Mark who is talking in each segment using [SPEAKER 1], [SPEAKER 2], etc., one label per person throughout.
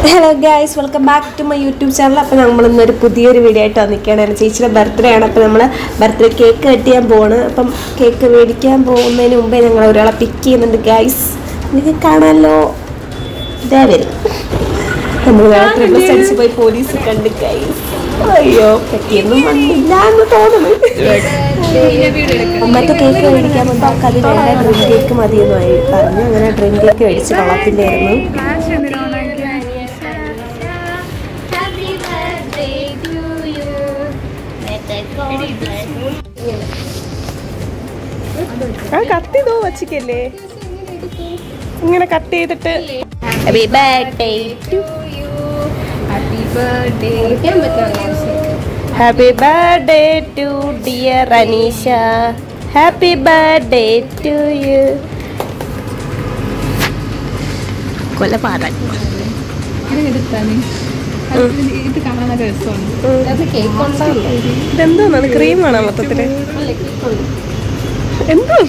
[SPEAKER 1] Hello guys welcome back to my YouTube channel അപ്പോൾ നമ്മൾ ഇന്നൊരു പുതിയൊരു വീഡിയോ ആയിട്ട് വന്നിരിക്കുകയാണ് എൻ്റെ ചേച്ചിയുടെ ബർത്ത്ഡേ ആണ് അപ്പോൾ നമ്മൾ ബർത്ത്ഡേ കേക്ക് കട്ട് ചെയ്യാൻ പോവാണ് അപ്പം കേക്ക് മേടിക്കാൻ പോകുന്നതിന് മുമ്പേ ഞങ്ങൾ ഒരാളെ പിക്ക് ചെയ്യുന്നുണ്ട് ഗൈസ് നിങ്ങൾക്ക് കാണാമല്ലോ ഇതേ വരും നമ്മൾ രാത്രി ബസ് അടിച്ച് പോയി പോലീസ് കണ്ട് ഗൈസ് അയ്യോ പറ്റിയൊന്നും വന്നില്ല എന്ന് തോന്നുന്നു മറ്റേ കേക്ക് മേടിക്കാൻ വന്നപ്പോൾ അവർക്ക് അതിൽ വേറെ ഡ്രീം കേക്ക് മതിയെന്ന് പറഞ്ഞു അങ്ങനെ ഡ്രീം കേക്ക് മേടിച്ച് കൊള്ളത്തിൻ്റെ ആയിരുന്നു
[SPEAKER 2] Happy birthday to you. Let the God bless you.
[SPEAKER 1] ആ കത്തി തോ വച്ചിക്കല്ലേ ഇങ്ങനെ കട്ട് ചെയ്തിട്ട് happy birthday
[SPEAKER 2] To you. Happy birthday.
[SPEAKER 1] Happy birthday to dear Aneesha happy birthday to you കൊലപാതകം
[SPEAKER 3] ഇത് കാണാനൊക്കെ രസമുണ്ട്
[SPEAKER 1] ഇതെന്തോന്നാണ് ക്രീമാണോ മൊത്തത്തില് എന്തോ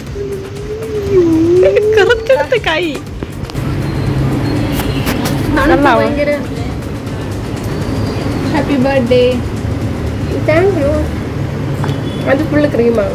[SPEAKER 1] കറക്റ്റെടുത്ത് കൈ കൊള്ളാമോ?
[SPEAKER 3] ഹാപ്പി ബർത്ത്ഡേ
[SPEAKER 1] താങ്ക് യു അത് ഫുള്ള് ക്രീമാണ്